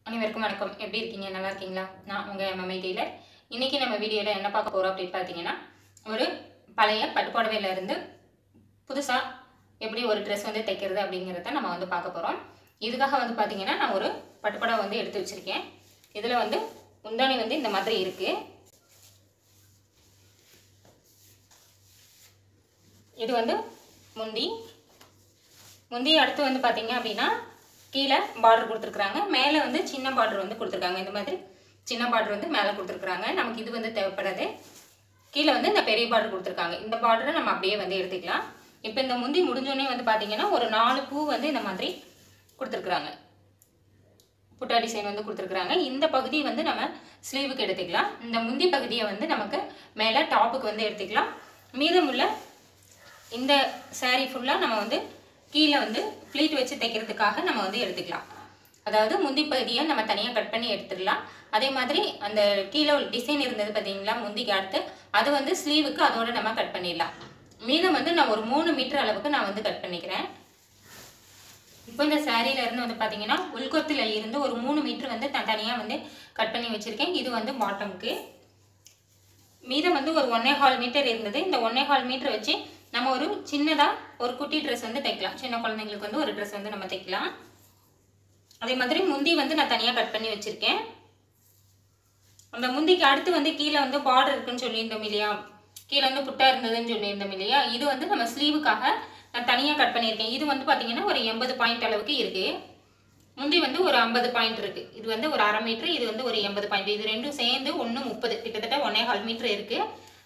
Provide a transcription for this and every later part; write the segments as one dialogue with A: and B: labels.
A: அனைவருக்கும் வணக்கம் எப்படி இருக்கீங்க நல்லா இருக்கீங்களா நான் உங்கள் எம்எம்ஐ டெய்லர் இன்றைக்கி நம்ம வீடியோவில் என்ன பார்க்க போகிறோம் அப்படின்னு பார்த்தீங்கன்னா ஒரு பழைய பட்டுப்புடவையில இருந்து புதுசாக எப்படி ஒரு ட்ரெஸ் வந்து தைக்கிறது அப்படிங்கிறத நம்ம வந்து பார்க்க போகிறோம் இதுக்காக வந்து பார்த்தீங்கன்னா நான் ஒரு பட்டுப்புடவை வந்து எடுத்து வச்சுருக்கேன் இதில் வந்து முந்தானி வந்து இந்த மாதிரி இருக்குது இது வந்து முந்தி முந்தி அடுத்து வந்து பார்த்தீங்க அப்படின்னா கீழே பார்டர் கொடுத்துருக்குறாங்க மேலே வந்து சின்ன பார்டர் வந்து கொடுத்துருக்காங்க இந்த மாதிரி சின்ன பார்டர் வந்து மேலே கொடுத்துருக்குறாங்க நமக்கு இது வந்து தேவைப்படாது கீழே வந்து இந்த பெரிய பார்டர் கொடுத்துருக்காங்க இந்த பார்டரை நம்ம அப்படியே வந்து எடுத்துக்கலாம் இப்போ இந்த முந்தி முடிஞ்சோடனே வந்து பார்த்தீங்கன்னா ஒரு நாலு பூ வந்து இந்த மாதிரி கொடுத்துருக்குறாங்க புட்டா டிசைன் வந்து கொடுத்துருக்குறாங்க இந்த பகுதி வந்து நம்ம ஸ்லீவுக்கு எடுத்துக்கலாம் இந்த முந்தி பகுதியை வந்து நமக்கு மேலே டாப்புக்கு வந்து எடுத்துக்கலாம் மீதமுள்ள இந்த saree ஃபுல்லாக நம்ம வந்து கீழே வந்து ப்ளீட் வச்சு தைக்கிறதுக்காக நம்ம வந்து எடுத்துக்கலாம் அதாவது முந்தி பகுதியை நம்ம தனியாக கட் பண்ணி எடுத்துடலாம் அதே மாதிரி அந்த கீழே டிசைன் இருந்தது பார்த்தீங்களா முந்திக்கு அடுத்து அது வந்து ஸ்லீவுக்கு அதோட நம்ம கட் பண்ணிடலாம் மீதம் வந்து நான் ஒரு மூணு மீட்டர் அளவுக்கு நான் வந்து கட் பண்ணிக்கிறேன் இப்போ இந்த சாரியில இருந்து வந்து பார்த்தீங்கன்னா உள்கொத்துல இருந்து ஒரு மூணு மீட்டர் வந்து நான் தனியாக வந்து கட் பண்ணி வச்சுருக்கேன் இது வந்து பாட்டம்க்கு மீதம் வந்து ஒரு ஒன்னே ஹால் மீட்டர் இருந்தது இந்த ஒன்னே ஹால் மீட்டர் வச்சு நம்ம ஒரு சின்னதாக ஒரு குட்டி ட்ரெஸ் வந்து தைக்கலாம் சின்ன குழந்தைங்களுக்கு வந்து ஒரு ட்ரெஸ் வந்து நம்ம தைக்கலாம் அதே மாதிரி முந்தி வந்து நான் தனியாக கட் பண்ணி வச்சுருக்கேன் அந்த முந்திக்கு அடுத்து வந்து கீழே வந்து பார்டர் இருக்குன்னு சொல்லியிருந்தோம் இல்லையா கீழே வந்து புட்டா இருந்ததுன்னு சொல்லியிருந்தோம் இல்லையா இது வந்து நம்ம ஸ்லீவுக்காக நான் தனியாக கட் பண்ணியிருக்கேன் இது வந்து பார்த்தீங்கன்னா ஒரு எண்பது பாயிண்ட் அளவுக்கு இருக்குது முந்தி வந்து ஒரு ஐம்பது பாயிண்ட் இருக்குது இது வந்து ஒரு அரை மீட்ரு இது வந்து ஒரு எண்பது பாயிண்ட் இது ரெண்டும் சேர்ந்து ஒன்று முப்பது கிட்டத்தட்ட ஒன்னே கால் மீட்ரு இருக்குது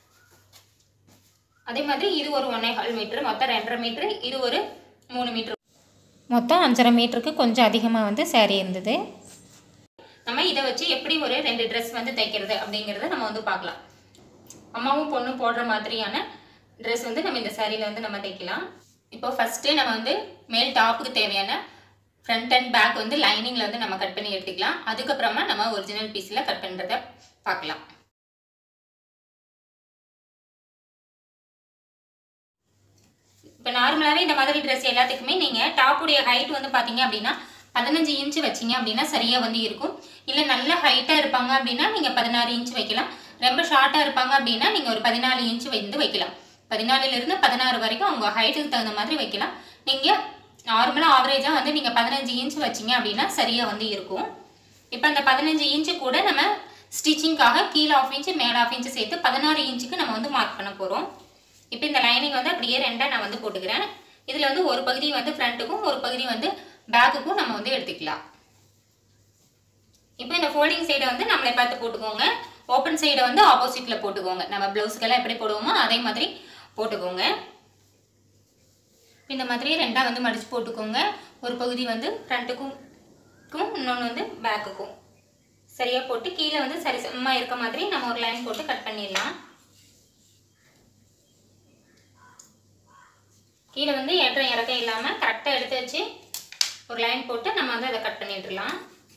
A: அதே மாதிரி இது ஒரு ஒன்னே கால் மீட்ரு மொத்தம் ரெண்டரை மீட்ரு இது ஒரு மூணு மீட்ரு மொத்தம் அஞ்சரை மீட்டருக்கு கொஞ்சம் அதிகமாக வந்து saree இருந்தது நம்ம இதை வச்சு எப்படி ஒரு ரெண்டு ட்ரெஸ் வந்து தைக்கிறது அப்படிங்கிறத நம்ம வந்து பார்க்கலாம் அம்மாவும் பொண்ணும் போடுற மாதிரியான ட்ரெஸ் வந்து நம்ம இந்த சாரியில் வந்து நம்ம தைக்கலாம் இப்போ ஃபஸ்ட்டு நம்ம வந்து மேல் டாப்புக்கு தேவையான ஃப்ரண்ட் அண்ட் பேக் வந்து லைனிங்கில் வந்து நம்ம கட் பண்ணி எடுத்துக்கலாம் அதுக்கப்புறமா நம்ம ஒரிஜினல் பீஸில் கட் பண்ணுறத பார்க்கலாம் இப்போ நார்மலாகவே இந்த மாதிரி ட்ரெஸ் எல்லாத்துக்குமே நீங்கள் டாப்புடைய ஹைட் வந்து பார்த்தீங்க அப்படின்னா பதினஞ்சு இன்ச்சு வச்சீங்க அப்படின்னா சரியாக வந்து இருக்கும் இல்லை நல்ல ஹைட்டாக இருப்பாங்க அப்படின்னா நீங்கள் பதினாறு இன்ச் வைக்கலாம் ரொம்ப ஷார்ட்டாக இருப்பாங்க அப்படின்னா நீங்கள் ஒரு பதினாலு இன்ச் வந்து வைக்கலாம் பதினாலுலேருந்து பதினாறு வரைக்கும் அவங்க ஹைட்டுக்கு தகுந்த மாதிரி வைக்கலாம் நீங்கள் நார்மலாக ஆவரேஜாக வந்து நீங்கள் பதினஞ்சு இன்ச் வச்சீங்க அப்படின்னா சரியாக வந்து இருக்கும் இப்போ அந்த பதினஞ்சு இன்ச்சு கூட நம்ம ஸ்டிச்சிங்காக கீழே ஆஃப் இன்ச்சு மேலே ஆஃப் இன்ச்சு சேர்த்து பதினாறு இன்ச்சுக்கு நம்ம வந்து மார்க் பண்ண போகிறோம் இப்போ இந்த லைனிங் வந்து அப்படியே ரெண்டாக நான் வந்து போட்டுக்கிறேன் இதில் வந்து ஒரு பகுதி வந்து ஃப்ரண்ட்டுக்கும் ஒரு பகுதி வந்து பேக்குக்கும் நம்ம வந்து எடுத்துக்கலாம் இப்போ இந்த ஃபோல்டிங் சைடை வந்து நம்மளை பார்த்து போட்டுக்கோங்க ஓப்பன் சைடை வந்து ஆப்போசிட்டில் போட்டுக்கோங்க நம்ம ப்ளவுஸ்க்கெல்லாம் எப்படி போடுவோமோ அதே மாதிரி போட்டுக்கோங்க இந்த மாதிரி ரெண்டாக வந்து மடித்து போட்டுக்கோங்க ஒரு பகுதி வந்து ஃப்ரண்ட்டுக்கும் இன்னொன்று வந்து பேக்குக்கும் சரியாக போட்டு கீழே வந்து சரி சமமாக இருக்க மாதிரி நம்ம ஒரு லைன் போட்டு கட் பண்ணிடலாம் கீழே வந்து ஏற்றம் இறக்கம் இல்லாமல் கரெக்டாக எடுத்து வச்சு ஒரு லைன் போட்டு நம்ம வந்து அதை கட் பண்ணிட்டுலாம்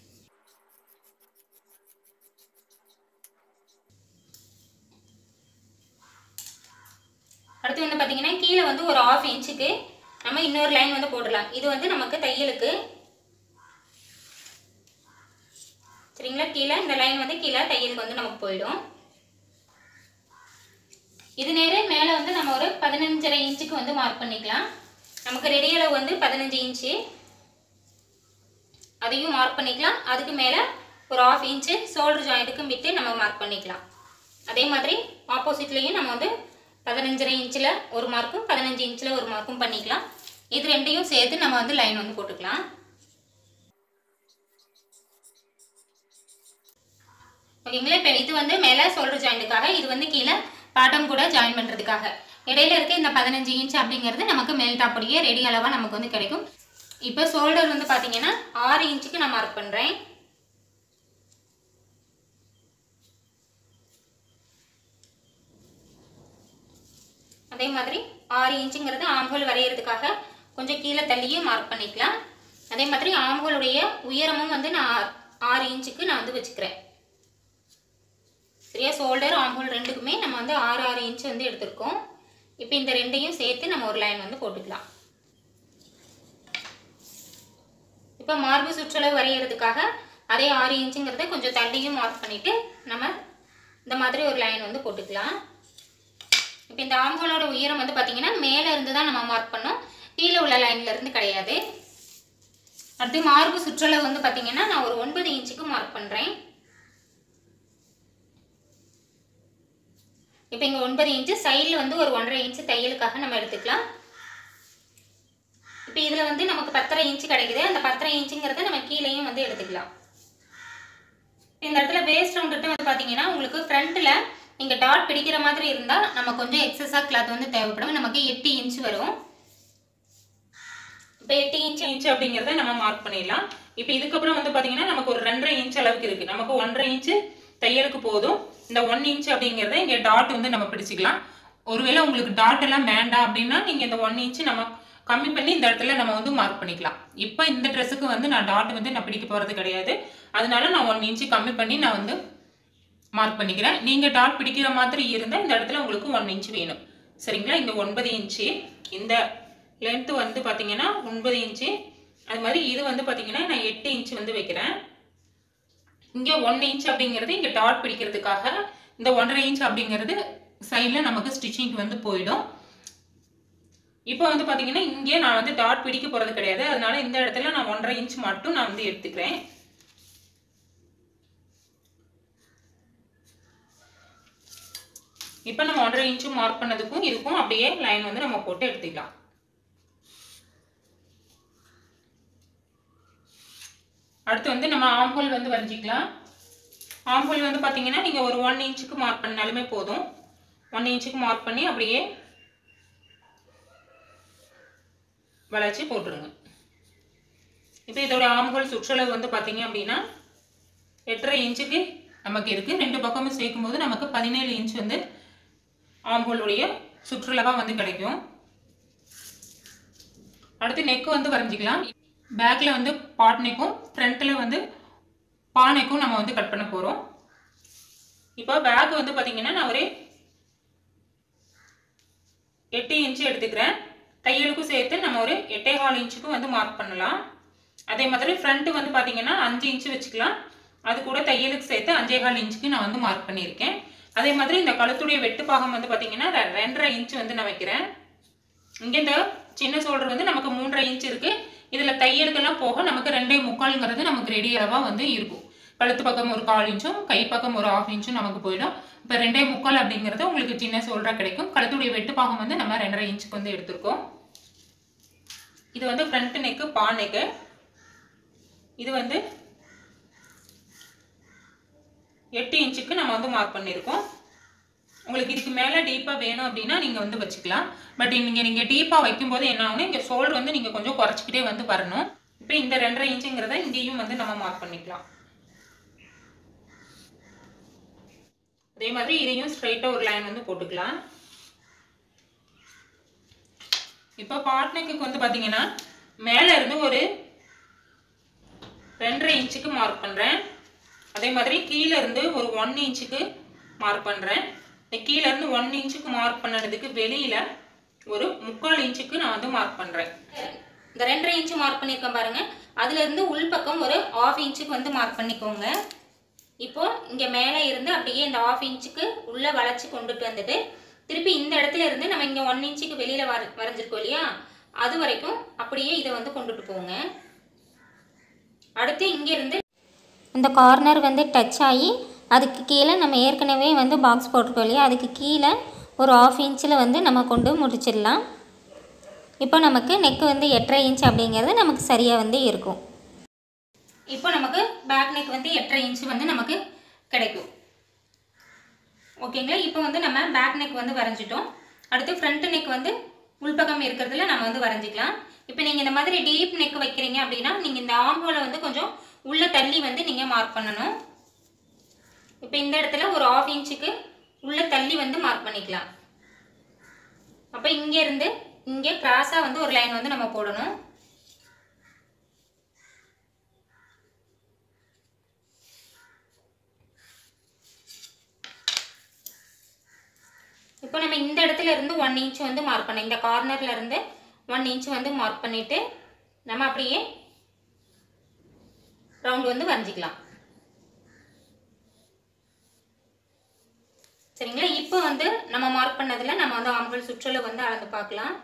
A: அடுத்து வந்து பார்த்தீங்கன்னா கீழே வந்து ஒரு ஆஃப் இன்ச்சுக்கு நம்ம இன்னொரு லைன் வந்து போடலாம் இது வந்து நமக்கு தையலுக்கு சரிங்களா கீழே இந்த லைன் வந்து கீழே தையலுக்கு வந்து நமக்கு போயிடும் இது நேரே மேலே வந்து நம்ம ஒரு பதினஞ்சரை இன்ச்சுக்கு வந்து மார்க் பண்ணிக்கலாம் நமக்கு ரெடி அளவு வந்து பதினஞ்சு இன்ச்சு அதையும் மார்க் பண்ணிக்கலாம் அதுக்கு மேலே ஒரு ஆஃப் இன்ச்சு ஷோல்டர் ஜாயிண்ட்டுக்கும் விட்டு நம்ம மார்க் பண்ணிக்கலாம் அதே மாதிரி ஆப்போசிட்லேயும் நம்ம வந்து பதினஞ்சரை இன்ச்சில் ஒரு மார்க்கும் பதினஞ்சு இன்ச்சில் ஒரு மார்க்கும் பண்ணிக்கலாம் இது ரெண்டையும் சேர்த்து நம்ம வந்து லைன் வந்து போட்டுக்கலாம் ஓகேங்களா இப்போ இது வந்து மேலே ஷோல்டர் ஜாயிண்ட்டுக்காக இது வந்து கீழே பாட்டம் கூட ஜாயின் பண்ணுறதுக்காக இடையில இருக்க இந்த பதினஞ்சு இன்ச் அப்படிங்கிறது நமக்கு மேல் டாப்புடைய ரெடி அளவாக நமக்கு வந்து கிடைக்கும் இப்போ ஷோல்டர் வந்து பார்த்தீங்கன்னா ஆறு இன்ச்சுக்கு நான் மார்க் பண்ணுறேன் அதே மாதிரி ஆறு இன்ச்சுங்கிறது ஆம்ஹோல் வரைகிறதுக்காக கொஞ்சம் கீழே தள்ளியும் மார்க் பண்ணிக்கலாம் அதே மாதிரி ஆம்ஹோலுடைய உயரமும் வந்து நான் ஆறு- ஆறு இன்ச்சுக்கு நான் வந்து வச்சுக்கிறேன் சரியா ஷோல்டர் ஆம்ஹோல் ரெண்டுக்குமே நம்ம வந்து ஆறு ஆறு இன்ச் வந்து எடுத்திருக்கோம் இப்போ இந்த ரெண்டையும் சேர்த்து நம்ம ஒரு லைன் வந்து போட்டுக்கலாம் இப்போ மார்பு சுற்றளவு வரைகிறதுக்காக அதே ஆறு இன்ச்சுங்கிறத கொஞ்சம் தள்ளியும் மார்க் பண்ணிவிட்டு நம்ம இந்த மாதிரி ஒரு லைன் வந்து போட்டுக்கலாம் இப்போ இந்த ஆம்ஹோலோட உயரம் வந்து பார்த்தீங்கன்னா மேலே இருந்து தான் நம்ம மார்க் பண்ணோம் கீழே உள்ள லைன்ல இருந்து கிடையாது அடுத்து மார்பு சுற்றளவு வந்து பார்த்தீங்கன்னா நான் ஒரு ஒன்பது இன்ச்சுக்கு மார்க் பண்ணுறேன் இப்போ இங்கே ஒன்பது இன்ச்சு சைடில் வந்து ஒரு ஒன்றரை இன்ச்சு தையலுக்காக நம்ம எடுத்துக்கலாம் இப்போ இதில் வந்து நமக்கு பத்தரை இன்ச்சு கிடைக்குது அந்த பத்தரை இன்ச்சுங்கிறத நம்ம கீழேயும் வந்து எடுத்துக்கலாம் இந்த இடத்துல வேஸ்ட் ரவுண்டுட்டு வந்து பார்த்தீங்கன்னா உங்களுக்கு ஃப்ரண்ட்டில் நீங்கள் டாட் பிடிக்கிற மாதிரி இருந்தால் நம்ம கொஞ்சம் எக்ஸஸாக கிளாத் வந்து தேவைப்படும் நமக்கு எட்டு இன்ச் வரும் இப்போ எட்டு இன்ச்
B: இன்ச் அப்படிங்கிறத நம்ம மார்க் பண்ணிடலாம் இப்போ இதுக்கப்புறம் வந்து பாத்தீங்கன்னா நமக்கு ஒரு ரெண்டரை இன்ச் அளவுக்கு இருக்கு நமக்கு ஒன்றரை இன்ச் தையலுக்கு போதும் இந்த ஒன் இன்ச் அப்படிங்கிறத இங்க டாட் வந்து நம்ம பிடிச்சிக்கலாம் ஒருவேளை உங்களுக்கு டாட் எல்லாம் வேண்டாம் அப்படின்னா நீங்க இந்த ஒன் இன்ச் நம்ம கம்மி பண்ணி இந்த இடத்துல நம்ம வந்து மார்க் பண்ணிக்கலாம் இப்போ இந்த ட்ரெஸ்ஸுக்கு வந்து நான் டாட் வந்து நான் பிடிக்க போறது கிடையாது அதனால நான் ஒன் இன்ச் கம்மி பண்ணி நான் வந்து மார்க் பண்ணிக்கிறேன் நீங்க டாட் பிடிக்கிற மாதிரி இருந்தால் இந்த இடத்துல உங்களுக்கு ஒன் இன்ச் வேணும் சரிங்களா இந்த ஒன்பது இன்ச்சு இந்த லென்த் வந்து பார்த்தீங்கன்னா ஒன்பது இன்ச்சு அது மாதிரி இது வந்து பார்த்தீங்கன்னா நான் எட்டு இன்ச் வந்து வைக்கிறேன் இங்கே ஒன் இன்ச் அப்படிங்கிறது இங்கே டாட் பிடிக்கிறதுக்காக இந்த ஒன்றரை இன்ச் அப்படிங்கிறது சைடில் நமக்கு ஸ்டிச்சிங்க்கு வந்து போயிடும் இப்போ வந்து பார்த்தீங்கன்னா இங்கே நான் வந்து டாட் பிடிக்க போகிறது கிடையாது அதனால இந்த இடத்துல நான் ஒன்றரை இன்ச் மட்டும் நான் வந்து எடுத்துக்கிறேன் இப்போ நம்ம ஒன்றரை இன்ச்சு மார்க் பண்ணதுக்கும் இதுக்கும் அப்படியே லைன் வந்து நம்ம போட்டு எடுத்துக்கலாம் அடுத்து வந்து நம்ம ஆம்பல் வந்து வரைஞ்சிக்கலாம் ஆம்பல் வந்து பார்த்தீங்கன்னா நீங்கள் ஒரு ஒன் இன்ச்சுக்கு மார்க் பண்ணாலுமே போதும் ஒன் இன்ச்சுக்கு மார்க் பண்ணி அப்படியே வளைச்சி போட்டுருங்க இப்போ இதோட ஆம்பல் சுற்றளவு வந்து பார்த்தீங்க அப்படின்னா எட்டரை இன்ச்சுக்கு நமக்கு இருக்குது ரெண்டு பக்கமும் சேர்க்கும்போது நமக்கு பதினேழு இன்ச் வந்து ஆம்பூலுடைய சுற்றுலாவாக வந்து கிடைக்கும் அடுத்து நெக் வந்து வரைஞ்சிக்கலாம் பேக்கில் வந்து பாட் நெக்கும் ஃப்ரண்ட்டில் வந்து பா நெக்கும் நம்ம வந்து கட் பண்ண போகிறோம் இப்போ பேக் வந்து பார்த்தீங்கன்னா நான் ஒரு எட்டு இன்ச்சு எடுத்துக்கிறேன் தையலுக்கும் சேர்த்து நம்ம ஒரு எட்டே கால் இன்ச்சுக்கும் வந்து மார்க் பண்ணலாம் அதே மாதிரி ஃப்ரண்ட்டு வந்து பார்த்தீங்கன்னா அஞ்சு இன்ச்சு வச்சுக்கலாம் அது கூட தையலுக்கு சேர்த்து அஞ்சே கால் இன்ச்சுக்கு நான் வந்து மார்க் பண்ணியிருக்கேன் அதே மாதிரி இந்த கழுத்துடைய வெட்டு பாகம் வந்து பார்த்தீங்கன்னா ரெ- ரெண்டரை இன்ச் வந்து நான் வைக்கிறேன் இங்கே இந்த சின்ன சோல்டர் வந்து நமக்கு மூன்றரை இன்ச் இருக்கு இதில் தையலுக்கெல்லாம் போக நமக்கு ரெண்டே முக்கால்ங்கிறது நமக்கு ரெடி அளவாக வந்து இருக்கும் கழுத்து பக்கம் ஒரு கால் இன்ச்சும் கை பக்கம் ஒரு ஆஃப் இன்ச்சும் நமக்கு போயிடும் இப்போ ரெண்டே முக்கால் அப்படிங்கிறது உங்களுக்கு சின்ன சோல்டராக கிடைக்கும் கழுத்துடைய வெட்டு பாகம் வந்து நம்ம ரெண்டரை இன்ச்சுக்கு வந்து எடுத்திருக்கோம் இது வந்து ஃப்ரண்ட் நெக்கு பா நெக்கு இது வந்து எட்டு இன்ச்சுக்கு நம்ம வந்து மார்க் பண்ணியிருக்கோம் உங்களுக்கு இதுக்கு மேலே டீப்பாக வேணும் அப்படின்னா நீங்கள் வந்து வச்சுக்கலாம் பட் நீங்கள் நீங்கள் டீப்பாக வைக்கும்போது என்ன ஆகும்னா இங்கே ஷோல்டர் வந்து நீங்கள் கொஞ்சம் குறைச்சிக்கிட்டே வந்து வரணும் இப்போ இந்த ரெண்டரை இன்ச்சுங்கிறத இங்கேயும் வந்து நம்ம மார்க் பண்ணிக்கலாம் அதே மாதிரி இதையும் ஸ்ட்ரைட்டாக ஒரு லைன் வந்து போட்டுக்கலாம் இப்போ பாட்னெக்கு வந்து பார்த்தீங்கன்னா மேலே இருந்து ஒரு ரெண்டரை இன்ச்சுக்கு மார்க் பண்ணுறேன் அதே மாதிரி கீழே இருந்து ஒரு ஒன் இன்ச்சுக்கு மார்க் பண்ணுறேன் இந்த கீழே இருந்து ஒன் இன்ச்சுக்கு மார்க் பண்ணதுக்கு வெளியில் ஒரு முக்கால் இன்ச்சுக்கு நான் வந்து மார்க் பண்ணுறேன்
A: இந்த ரெண்டரை இன்ச்சு மார்க் பண்ணியிருக்கேன் பாருங்க அதுல இருந்து உள்பக்கம் ஒரு ஆஃப் இன்ச்சுக்கு வந்து மார்க் பண்ணிக்கோங்க இப்போ இங்க மேலே இருந்து அப்படியே இந்த ஆஃப் இன்ச்சுக்கு உள்ள வளைச்சு கொண்டுட்டு வந்துட்டு திருப்பி இந்த இடத்துல இருந்து நம்ம இங்க ஒன் இன்ச்சுக்கு வெளியில வர வரைஞ்சிருக்கோம் இல்லையா அது வரைக்கும் அப்படியே இதை வந்து கொண்டுட்டு போங்க அடுத்து இங்க இருந்து
C: இந்த கார்னர் வந்து டச் ஆகி அதுக்கு கீழே நம்ம ஏற்கனவே வந்து பாக்ஸ் போட்டிருக்கோம் இல்லையா அதுக்கு கீழே ஒரு ஆஃப் இன்ச்சில் வந்து நம்ம கொண்டு முடிச்சிடலாம் இப்போ நமக்கு நெக்கு வந்து எட்டரை இன்ச் அப்படிங்கிறது நமக்கு சரியாக வந்து இருக்கும்
A: இப்போ நமக்கு பேக் நெக் வந்து எட்டரை இன்ச்சு வந்து நமக்கு கிடைக்கும் ஓகேங்களா இப்போ வந்து நம்ம பேக் நெக் வந்து வரைஞ்சிட்டோம் அடுத்து ஃப்ரண்ட் நெக் வந்து உள்பக்கம் இருக்கிறதுல நம்ம வந்து வரைஞ்சிக்கலாம் இப்போ நீங்கள் இந்த மாதிரி டீப் நெக் வைக்கிறீங்க அப்படின்னா நீங்கள் இந்த ஆம்போல வந்து கொஞ்சம் உள்ள தள்ளி வந்து நீங்கள் மார்க் பண்ணணும் இப்போ இந்த இடத்துல ஒரு ஆஃப் இன்ச்சுக்கு உள்ள தள்ளி வந்து மார்க் பண்ணிக்கலாம் அப்போ இங்கே இருந்து இங்கே கிராஸாக வந்து ஒரு லைன் வந்து நம்ம போடணும் இப்போ நம்ம இந்த இடத்துல இருந்து ஒன் இன்ச் வந்து மார்க் பண்ணோம் இந்த கார்னர்ல இருந்து ஒன் இன்ச் வந்து மார்க் பண்ணிட்டு நம்ம அப்படியே ரவுண்ட் வந்து வரைஞ்சிக்கலாம் சரிங்களா இப்போ வந்து நம்ம மார்க் பண்ணதில் நம்ம வந்து ஆம்ஹோல் சுற்றளவு வந்து அளந்து பார்க்கலாம்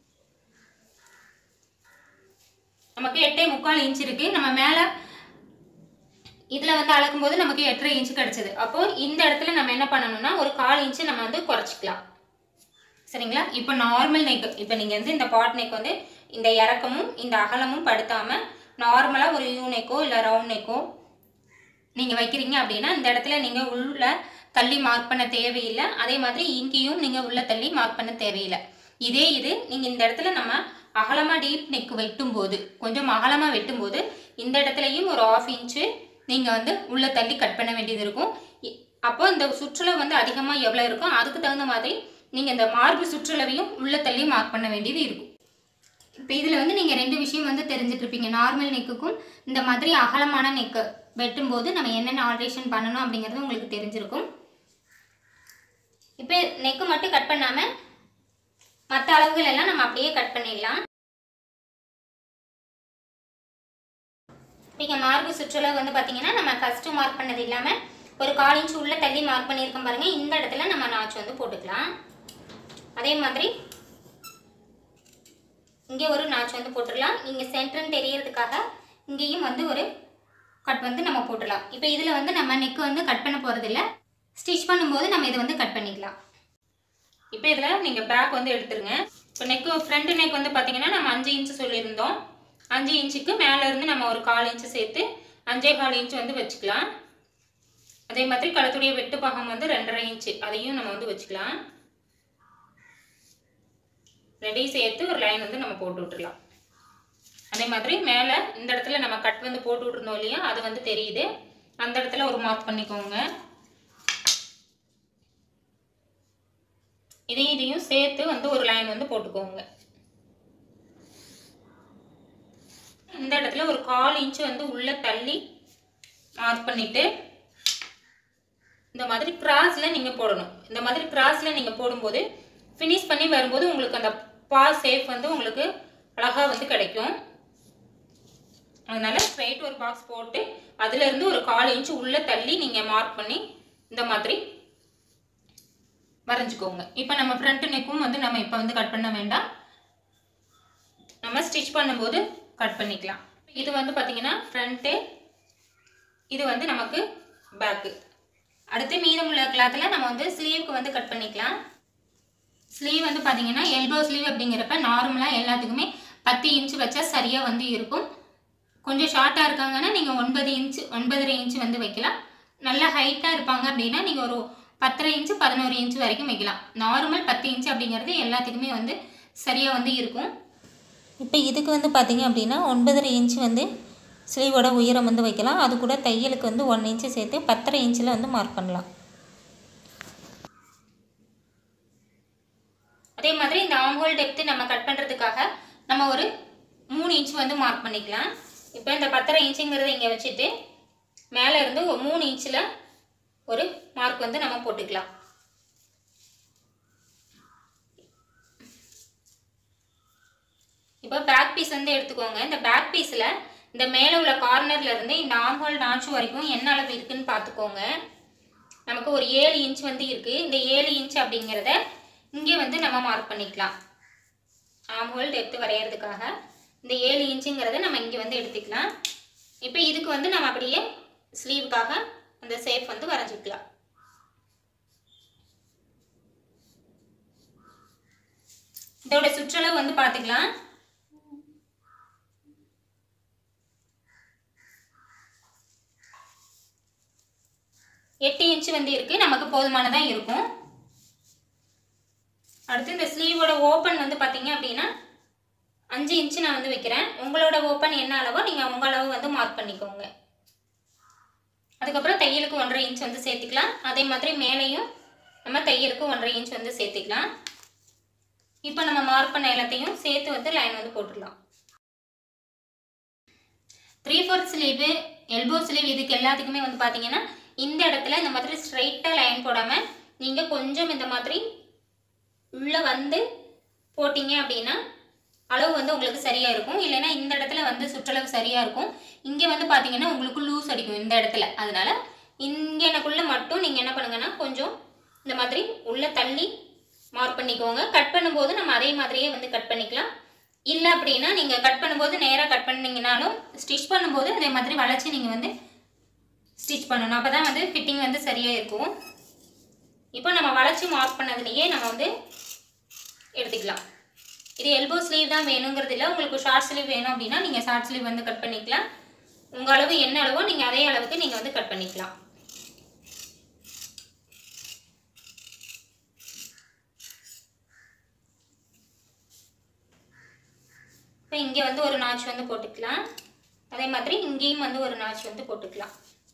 A: நமக்கு எட்டே முக்கால் இன்ச் இருக்கு நம்ம மேலே இதில் வந்து அளக்கும்போது நமக்கு எட்டரை இன்ச் கிடச்சிது அப்போ இந்த இடத்துல நம்ம என்ன பண்ணணும்னா ஒரு கால் இன்ச்சு நம்ம வந்து குறைச்சிக்கலாம் சரிங்களா இப்போ நார்மல் நெக் இப்போ நீங்கள் வந்து இந்த பாட் நெக் வந்து இந்த இறக்கமும் இந்த அகலமும் படுத்தாமல் நார்மலாக ஒரு யூ நெக்கோ இல்லை ரவுண்ட் நெக்கோ நீங்கள் வைக்கிறீங்க அப்படின்னா இந்த இடத்துல நீங்கள் உள்ள தள்ளி மார்க் பண்ண தேவையில்லை அதே மாதிரி இங்கேயும் நீங்கள் உள்ள தள்ளி மார்க் பண்ண தேவையில்லை இதே இது நீங்கள் இந்த இடத்துல நம்ம அகலமாக டீப் நெக் வெட்டும்போது கொஞ்சம் அகலமாக வெட்டும்போது இந்த இடத்துலையும் ஒரு ஆஃப் இன்ச்சு நீங்கள் வந்து உள்ள தள்ளி கட் பண்ண வேண்டியது இருக்கும் இ- அப்போ இந்த சுற்றுலா வந்து அதிகமாக எவ்வளோ இருக்கும் அதுக்கு தகுந்த மாதிரி நீங்கள் இந்த மார்பு சுற்றுலவையும் உள்ள தள்ளி மார்க் பண்ண வேண்டியது இருக்கும் இப்போ இதில் வந்து நீங்கள் ரெண்டு விஷயம் வந்து தெரிஞ்சுட்டு இருப்பீங்க நார்மல் நெக்குக்கும் இந்த மாதிரி அகலமான நெக்கு வெட்டும்போது நம்ம என்னென்ன ஆல்ட்ரேஷன் பண்ணணும் அப்படிங்கிறது உங்களுக்கு தெரிஞ்சிருக்கும் இப்போ நெக்கு மட்டும் கட் பண்ணாமல் மற்ற அளவுகள் எல்லாம் நம்ம அப்படியே கட் பண்ணிடலாம் இப்போ மார்பு சுற்றுலா வந்து பார்த்தீங்கன்னா நம்ம ஃபஸ்ட்டு மார்க் பண்ணது இல்லாமல் ஒரு கால் இன்ச் உள்ள தள்ளி மார்க் பண்ணியிருக்கோம் பாருங்கள் இந்த இடத்துல நம்ம நாச்சு வந்து போட்டுக்கலாம் அதே மாதிரி இங்கே ஒரு நாச்சு வந்து போட்டுடலாம் இங்கே சென்டர்னு தெரியறதுக்காக இங்கேயும் வந்து ஒரு கட் வந்து நம்ம போட்டுடலாம் இப்போ இதில் வந்து நம்ம நெக் வந்து கட் பண்ண போகிறதில்ல ஸ்டிச் பண்ணும்போது நம்ம இதை வந்து கட் பண்ணிக்கலாம்
B: இப்போ இதில் நீங்கள் பேக் வந்து எடுத்துருங்க இப்போ நெக்கு ஃப்ரண்ட் நெக் வந்து பார்த்தீங்கன்னா நம்ம அஞ்சு இன்ச்சு சொல்லியிருந்தோம் அஞ்சு இன்ச்சுக்கு மேலே இருந்து நம்ம ஒரு கால் இன்ச்சு சேர்த்து அஞ்சே கால் இன்ச் வந்து வச்சுக்கலாம் அதே மாதிரி கழுத்துடைய வெட்டு பாகம் வந்து ரெண்டரை இன்ச்சு அதையும் நம்ம வந்து வச்சுக்கலாம் ரெண்டையும் சேர்த்து ஒரு லைன் வந்து நம்ம போட்டு விட்டுறலாம் அதே மாதிரி மேலே இந்த இடத்துல நம்ம கட் வந்து போட்டு விட்டுருந்தோம் இல்லையா அது வந்து தெரியுது அந்த இடத்துல ஒரு மார்க் பண்ணிக்கோங்க இதையும் இதையும் சேர்த்து வந்து ஒரு லைன் வந்து போட்டுக்கோங்க இந்த இடத்துல ஒரு கால் இன்ச் வந்து உள்ள தள்ளி மார்க் பண்ணிட்டு இந்த மாதிரி கிராஸ்ல நீங்க போடணும் இந்த மாதிரி கிராஸ்ல நீங்க போடும்போது ஃபினிஷ் பண்ணி வரும்போது உங்களுக்கு அந்த பா சேஃப் வந்து உங்களுக்கு அழகா வந்து கிடைக்கும் அதனால ஸ்ட்ரைட் ஒரு பாக்ஸ் போட்டு அதுல இருந்து ஒரு கால் இன்ச் உள்ள தள்ளி நீங்க மார்க் பண்ணி இந்த மாதிரி வரைஞ்சுக்கோங்க இப்போ நம்ம ஃப்ரண்ட் நெக்கும் வந்து நம்ம இப்போ வந்து கட் பண்ண வேண்டாம் நம்ம ஸ்டிச் பண்ணும்போது கட் பண்ணிக்கலாம் இது வந்து பார்த்தீங்கன்னா ஃப்ரண்ட்டு இது வந்து நமக்கு பேக்கு
A: அடுத்து மீதமுள்ள கிளாத்தில் நம்ம வந்து ஸ்லீவுக்கு வந்து கட் பண்ணிக்கலாம் ஸ்லீவ் வந்து பார்த்தீங்கன்னா எல்போ ஸ்லீவ் அப்படிங்கிறப்ப நார்மலாக எல்லாத்துக்குமே பத்து இன்ச் வச்சா சரியாக வந்து இருக்கும் கொஞ்சம் ஷார்ட்டாக இருக்காங்கன்னா நீங்கள் ஒன்பது இன்ச் ஒன்பதரை இன்ச் வந்து வைக்கலாம் நல்லா ஹைட்டாக இருப்பாங்க அப்படின்னா நீங்கள் ஒரு பத்தரை இன்ச்சு பதினோரு இன்ச் வரைக்கும் வைக்கலாம் நார்மல் பத்து இன்ச் அப்படிங்கிறது எல்லாத்துக்குமே வந்து சரியாக வந்து இருக்கும்
C: இப்போ இதுக்கு வந்து பார்த்தீங்க அப்படின்னா ஒன்பதரை இன்ச் வந்து ஸ்லீவோட உயரம் வந்து வைக்கலாம் அது கூட தையலுக்கு வந்து ஒன் இன்ச்சு சேர்த்து பத்தரை இன்ச்சில் வந்து மார்க் பண்ணலாம்
A: அதே மாதிரி இந்த ஆம்ஹோல் டெப்த்து நம்ம கட் பண்ணுறதுக்காக நம்ம ஒரு மூணு இன்ச் வந்து மார்க் பண்ணிக்கலாம் இப்போ இந்த பத்தரை இன்ச்சுங்கிறத இங்கே வச்சுட்டு மேலே இருந்து ஒரு மூணு இன்ச்சில் ஒரு மார்க் வந்து நம்ம போட்டுக்கலாம் இப்போ பேக் பீஸ் வந்து எடுத்துக்கோங்க இந்த பேக் பீஸில் இந்த மேலே உள்ள கார்னர்ல இருந்து இந்த ஆம்ஹோல் நாச்சு வரைக்கும் என்ன அளவு இருக்குன்னு பார்த்துக்கோங்க நமக்கு ஒரு ஏழு இன்ச் வந்து இருக்குது இந்த ஏழு இன்ச் அப்படிங்கிறத இங்கே வந்து நம்ம மார்க் பண்ணிக்கலாம் ஆம்ஹோல் டெப்த் வரைகிறதுக்காக இந்த ஏழு இன்ச்சுங்கிறத நம்ம இங்கே வந்து எடுத்துக்கலாம் இப்போ இதுக்கு வந்து நம்ம அப்படியே ஸ்லீவுக்காக அந்த சேஃப் வந்து வரைஞ்சிக்கலாம் இதோட சுற்றளவு வந்து பார்த்துக்கலாம் எட்டு இன்ச் வந்து இருக்குது நமக்கு போதுமானதாக இருக்கும் அடுத்து இந்த ஸ்லீவோட ஓப்பன் வந்து பார்த்தீங்க அப்படின்னா அஞ்சு இன்ச்சு நான் வந்து வைக்கிறேன் உங்களோட ஓப்பன் என்ன அளவோ நீங்கள் உங்கள் அளவு வந்து மார்க் பண்ணிக்கோங்க அதுக்கப்புறம் தையலுக்கு ஒன்றரை இன்ச் வந்து சேர்த்துக்கலாம் அதே மாதிரி மேலேயும் நம்ம தையலுக்கு ஒன்றரை இன்ச் வந்து சேர்த்துக்கலாம் இப்போ நம்ம மார்க் பண்ண எல்லாத்தையும் சேர்த்து வந்து லைன் வந்து போட்டுடலாம் three fourth sleeve elbow sleeve இதுக்கு எல்லாத்துக்குமே வந்து பார்த்தீங்கன்னா இந்த இடத்துல இந்த மாதிரி ஸ்ட்ரைட்டாக லைன் போடாமல் நீங்கள் கொஞ்சம் இந்த மாதிரி உள்ளே வந்து போட்டிங்க அப்படின்னா அளவு வந்து உங்களுக்கு சரியாக இருக்கும் இல்லைன்னா இந்த இடத்துல வந்து சுற்றளவு சரியாக இருக்கும் இங்கே வந்து பார்த்தீங்கன்னா உங்களுக்கு லூஸ் அடிக்கும் இந்த இடத்துல அதனால இங்கனக்குள்ளே மட்டும் நீங்கள் என்ன பண்ணுங்கன்னா கொஞ்சம் இந்த மாதிரி உள்ள தள்ளி மார்க் பண்ணிக்கோங்க கட் பண்ணும்போது நம்ம அதே மாதிரியே வந்து கட் பண்ணிக்கலாம் இல்லை அப்படின்னா நீங்கள் கட் பண்ணும்போது நேராக கட் பண்ணீங்கனாலும் ஸ்டிச் பண்ணும்போது அதே மாதிரி வளைச்சி நீங்கள் வந்து ஸ்டிச் பண்ணணும் அப்போ தான் வந்து ஃபிட்டிங் வந்து சரியாக இருக்கும் இப்போ நம்ம வளைச்சி மார்க் பண்ணதுலேயே நம்ம வந்து எடுத்துக்கலாம் இது எல்போ ஸ்லீவ் தான் வேணுங்கிறது இல்லை உங்களுக்கு ஷார்ட் ஸ்லீவ் வேணும் அப்படின்னா நீங்கள் ஷார்ட் ஸ்லீவ் வந்து கட் பண்ணிக்கலாம் உங்கள் அளவு என்ன அளவோ நீங்கள் அதே அளவுக்கு நீங்கள் வந்து கட் பண்ணிக்கலாம் இப்போ இங்கே வந்து ஒரு நாச் வந்து போட்டுக்கலாம் அதே மாதிரி இங்கேயும் வந்து ஒரு நாச் வந்து போட்டுக்கலாம்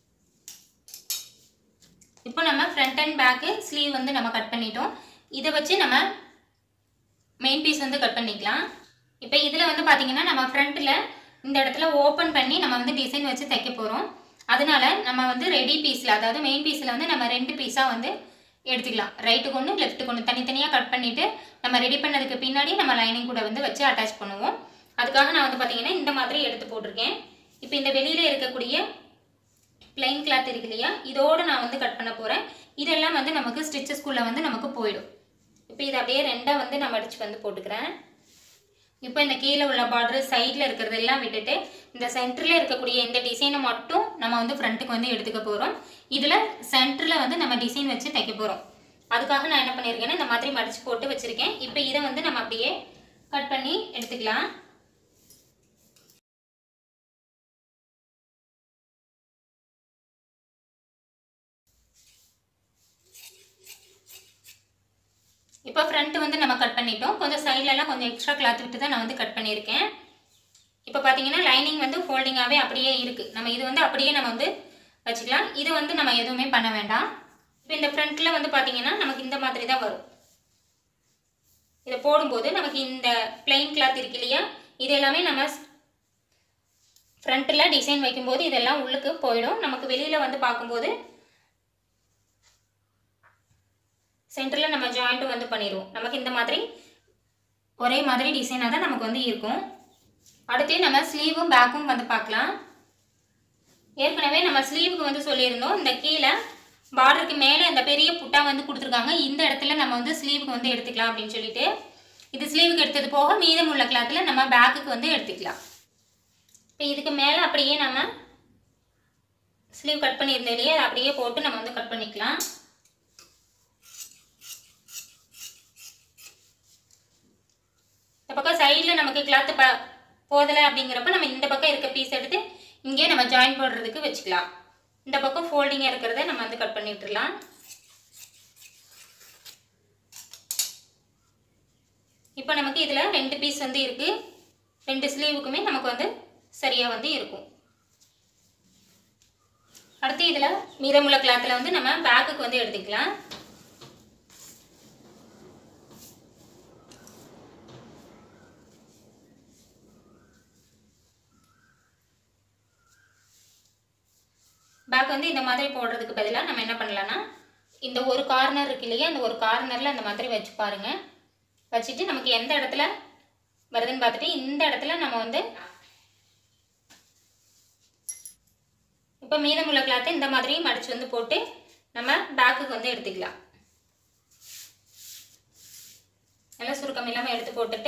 A: இப்போ நம்ம ஃப்ரண்ட் அண்ட் பேக்கு ஸ்லீவ் வந்து நம்ம கட் பண்ணிட்டோம் இதை வச்சு நம்ம மெயின் பீஸ் வந்து கட் பண்ணிக்கலாம் இப்போ இதில் வந்து பார்த்தீங்கன்னா நம்ம ஃப்ரண்ட்டில் இந்த இடத்துல ஓப்பன் பண்ணி நம்ம வந்து டிசைன் வச்சு தைக்க போகிறோம் அதனால நம்ம வந்து ரெடி பீஸில் அதாவது மெயின் பீஸில் வந்து நம்ம ரெண்டு பீஸாக வந்து எடுத்துக்கலாம் ரைட்டுக்கு ஒன்று லெஃப்ட்டுக்கு ஒன்று தனித்தனியாக கட் பண்ணிவிட்டு நம்ம ரெடி பண்ணதுக்கு பின்னாடி நம்ம லைனிங் கூட வந்து வச்சு அட்டாச் பண்ணுவோம் அதுக்காக நான் வந்து பார்த்தீங்கன்னா இந்த மாதிரி எடுத்து போட்டிருக்கேன் இப்போ இந்த வெளியில் இருக்கக்கூடிய பிளைன் கிளாத் இருக்கு இல்லையா இதோடு நான் வந்து கட் பண்ண போகிறேன் இதெல்லாம் வந்து நமக்கு ஸ்டிச்சஸ்குள்ளே வந்து நமக்கு போயிடும் இப்போ இதை அப்படியே ரெண்டாக வந்து நான் மடிச்சு வந்து போட்டுக்கிறேன் இப்போ இந்த கீழே உள்ள பார்டர் சைடில் இருக்கிறது எல்லாம் விட்டுட்டு இந்த சென்டரில் இருக்கக்கூடிய இந்த டிசைனை மட்டும் நம்ம வந்து ஃப்ரண்ட்டுக்கு வந்து எடுத்துக்க போகிறோம் இதில் சென்டரில் வந்து நம்ம டிசைன் வச்சு தைக்க போகிறோம் அதுக்காக நான் என்ன பண்ணியிருக்கேன்னா இந்த மாதிரி மடிச்சு போட்டு வச்சுருக்கேன் இப்போ இதை வந்து நம்ம அப்படியே கட் பண்ணி எடுத்துக்கலாம் இப்போ ஃப்ரண்ட் வந்து நம்ம கட் பண்ணிட்டோம் கொஞ்சம் சைட்லலாம் கொஞ்சம் எக்ஸ்ட்ரா கிளாத் விட்டு தான் நான் வந்து கட் பண்ணியிருக்கேன் இப்போ பார்த்தீங்கன்னா லைனிங் வந்து ஃபோல்டிங்காகவே அப்படியே இருக்குது நம்ம இது வந்து அப்படியே நம்ம வந்து வச்சுக்கலாம் இது வந்து நம்ம எதுவுமே பண்ண வேண்டாம் இப்போ இந்த ஃப்ரண்ட்டில் வந்து பார்த்தீங்கன்னா நமக்கு இந்த மாதிரி தான் வரும் இதை போடும்போது நமக்கு இந்த பிளெயின் கிளாத் இருக்கு இல்லையா இது எல்லாமே நம்ம ஃப்ரண்ட்டில் டிசைன் வைக்கும்போது இதெல்லாம் உள்ளுக்கு போயிடும் நமக்கு வெளியில் வந்து பார்க்கும்போது சென்டரில் நம்ம ஜாயிண்ட்டும் வந்து பண்ணிடுவோம் நமக்கு இந்த மாதிரி ஒரே மாதிரி டிசைனாக தான் நமக்கு வந்து இருக்கும் அடுத்து நம்ம ஸ்லீவும் பேக்கும் வந்து பார்க்கலாம் ஏற்கனவே நம்ம ஸ்லீவுக்கு வந்து சொல்லியிருந்தோம் இந்த கீழே பார்டருக்கு மேலே இந்த பெரிய புட்டா வந்து கொடுத்துருக்காங்க இந்த இடத்துல நம்ம வந்து ஸ்லீவுக்கு வந்து எடுத்துக்கலாம் அப்படின்னு சொல்லிட்டு இது ஸ்லீவுக்கு எடுத்தது போக மீதமுள்ள கிளாத்தில் நம்ம பேக்குக்கு வந்து எடுத்துக்கலாம் இப்போ இதுக்கு மேலே அப்படியே நம்ம ஸ்லீவ் கட் பண்ணியிருந்தோம் இல்லையா அதை அப்படியே போட்டு நம்ம வந்து கட் பண்ணிக்கலாம் இந்த பக்கம் சைடில் நமக்கு கிளாத்து ப போதலை அப்படிங்கிறப்ப நம்ம இந்த பக்கம் இருக்க பீஸ் எடுத்து இங்கே நம்ம ஜாயின் போடுறதுக்கு வச்சுக்கலாம் இந்த பக்கம் ஃபோல்டிங்காக இருக்கிறத நம்ம வந்து கட் பண்ணி விட்டுறலாம் இப்போ நமக்கு இதில் ரெண்டு பீஸ் வந்து இருக்குது ரெண்டு ஸ்லீவுக்குமே நமக்கு வந்து சரியாக வந்து இருக்கும் அடுத்து இதில் மீதமுள்ள கிளாத்தில் வந்து நம்ம பேக்குக்கு வந்து எடுத்துக்கலாம் பேக் வந்து இந்த மாதிரி போடுறதுக்கு பதிலாக நம்ம என்ன பண்ணலாம்னா இந்த ஒரு கார்னர் இருக்கு இல்லையா அந்த ஒரு கார்னரில் அந்த மாதிரி வச்சு பாருங்க வச்சுட்டு நமக்கு எந்த இடத்துல வருதுன்னு பார்த்துட்டு இந்த இடத்துல நம்ம வந்து இப்போ மீதமுள்ள கிளாத்தை இந்த மாதிரி மடிச்சு வந்து போட்டு நம்ம பேக்குக்கு வந்து எடுத்துக்கலாம் நல்லா சுருக்கம் இல்லாமல் எடுத்து போட்டுட்டு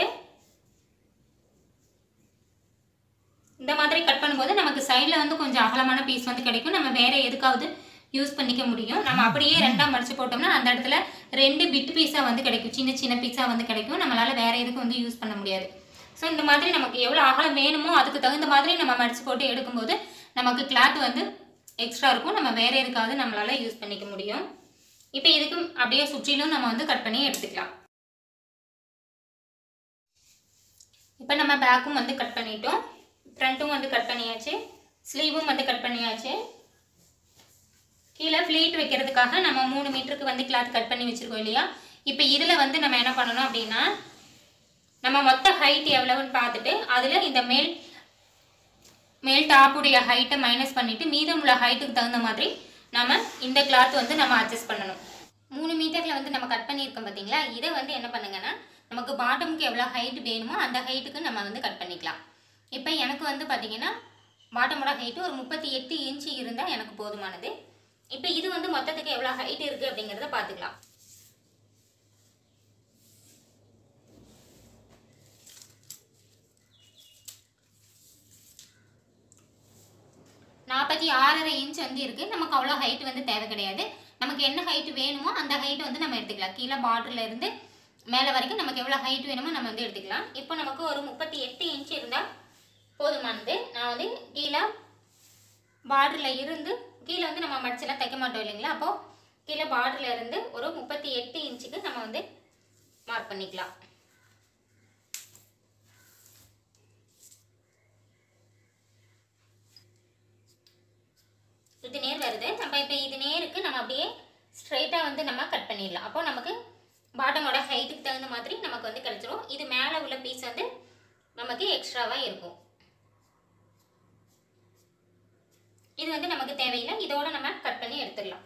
A: இந்த மாதிரி கட் பண்ணும்போது நமக்கு சைடில் வந்து கொஞ்சம் அகலமான பீஸ் வந்து கிடைக்கும் நம்ம வேற எதுக்காவது யூஸ் பண்ணிக்க முடியும் நம்ம அப்படியே ரெண்டாக மடிச்சு போட்டோம்னா அந்த இடத்துல ரெண்டு பிட் பீஸாக வந்து கிடைக்கும் சின்ன சின்ன பீஸாக வந்து கிடைக்கும் நம்மளால வேற எதுக்கும் வந்து யூஸ் பண்ண முடியாது ஸோ இந்த மாதிரி நமக்கு எவ்வளோ அகலம் வேணுமோ அதுக்கு தகுந்த மாதிரி நம்ம மடிச்சு போட்டு எடுக்கும்போது நமக்கு கிளாத் வந்து எக்ஸ்ட்ரா இருக்கும் நம்ம வேற எதுக்காவது நம்மளால யூஸ் பண்ணிக்க முடியும் இப்போ இதுக்கு அப்படியே சுற்றிலும் நம்ம வந்து கட் பண்ணி எடுத்துக்கலாம் இப்போ நம்ம பேக்கும் வந்து கட் பண்ணிட்டோம் ஃப்ரண்ட்டும் வந்து கட் பண்ணியாச்சு ஸ்லீவும் வந்து கட் பண்ணியாச்சு கீழே ஃப்ளீட் வைக்கிறதுக்காக நம்ம மூணு மீட்டருக்கு வந்து கிளாத் கட் பண்ணி வச்சுருக்கோம் இல்லையா இப்போ இதில் வந்து நம்ம என்ன பண்ணணும் அப்படின்னா நம்ம மொத்த ஹைட் எவ்வளவுன்னு பார்த்துட்டு அதில் இந்த மேல் மேல் டாப்புடைய ஹைட்டை மைனஸ் பண்ணிவிட்டு மீதமுள்ள ஹைட்டுக்கு தகுந்த மாதிரி நம்ம இந்த கிளாத் வந்து நம்ம அட்ஜஸ்ட் பண்ணணும் மூணு மீட்டரில் வந்து நம்ம கட் பண்ணியிருக்கோம் பார்த்தீங்களா இதை வந்து என்ன பண்ணுங்கன்னா நமக்கு பாட்டமுக்கு எவ்வளோ ஹைட் வேணுமோ அந்த ஹைட்டுக்கு நம்ம வந்து கட் பண்ணிக்கலாம் இப்போ எனக்கு வந்து பார்த்தீங்கன்னா பாட்டமோட ஹைட்டு ஒரு முப்பத்தி எட்டு இன்ச்சு இருந்தால் எனக்கு போதுமானது இப்போ இது வந்து மொத்தத்துக்கு எவ்வளோ ஹைட் இருக்குது அப்படிங்கிறத பார்த்துக்கலாம் நாற்பத்தி ஆறரை இன்ச் வந்து இருக்குது நமக்கு அவ்வளோ ஹைட் வந்து தேவை கிடையாது நமக்கு என்ன ஹைட் வேணுமோ அந்த ஹைட் வந்து நம்ம எடுத்துக்கலாம் கீழே பார்டர்ல இருந்து மேலே வரைக்கும் நமக்கு எவ்வளோ ஹைட் வேணுமோ நம்ம வந்து எடுத்துக்கலாம் இப்போ நமக்கு ஒரு முப்பத்தி எட்டு இன்ச் இருந்தால் போதுமானது நான் வந்து கீழே பார்டரில் இருந்து கீழே வந்து நம்ம மடிச்செல்லாம் தைக்க மாட்டோம் இல்லைங்களா அப்போது கீழே பார்டரில் இருந்து ஒரு முப்பத்தி எட்டு இன்ச்சுக்கு நம்ம வந்து மார்க் பண்ணிக்கலாம் இது நேர் வருது நம்ம இப்போ இது நேருக்கு நம்ம அப்படியே ஸ்ட்ரைட்டாக வந்து நம்ம கட் பண்ணிடலாம் அப்போ நமக்கு பாட்டமோட ஹைட்டுக்கு தகுந்த மாதிரி நமக்கு வந்து கிடச்சிரும் இது மேலே உள்ள பீஸ் வந்து நமக்கு எக்ஸ்ட்ராவாக இருக்கும் இது வந்து நமக்கு தேவையில்லை இதோட நம்ம கட் பண்ணி எடுத்துடலாம்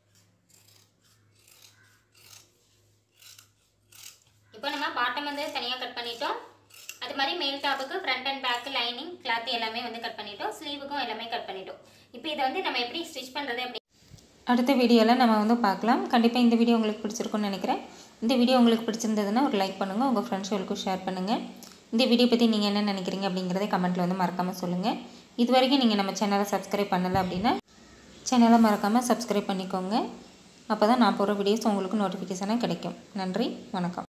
A: இப்போ நம்ம பாட்டம் வந்து தனியாக கட் பண்ணிட்டோம் அது மாதிரி மேல் டாப்புக்கு front and back lining cloth எல்லாமே வந்து கட் பண்ணிட்டோம் ஸ்லீவுக்கும் எல்லாமே கட் பண்ணிட்டோம் இப்போ இதை வந்து நம்ம எப்படி ஸ்டிச் பண்ணுறது அப்படி
C: அடுத்த வீடியோவில் நம்ம வந்து பார்க்கலாம் கண்டிப்பாக இந்த வீடியோ உங்களுக்கு பிடிச்சிருக்கும்னு நினைக்கிறேன் இந்த வீடியோ உங்களுக்கு பிடிச்சிருந்ததுன்னா ஒரு லைக் பண்ணுங்கள் உங்கள் ஃப்ரெண்ட்ஸ்களுக்கும் ஷேர் பண்ணுங்கள் இந்த வீடியோ பற்றி நீங்கள் என்ன நினைக்கிறீங்க அப்படிங்கிறத கமெண்ட்டில் வந்து மறக்காமல் சொல்லுங்கள் இது வரைக்கும் நீங்கள் நம்ம சேனலை சப்ஸ்கிரைப் பண்ணலை அப்படின்னா சேனலை மறக்காமல் சப்ஸ்கிரைப் பண்ணிக்கோங்க அப்போ தான் நான் போகிற வீடியோஸ் உங்களுக்கு நோட்டிஃபிகேஷனாக கிடைக்கும் நன்றி வணக்கம்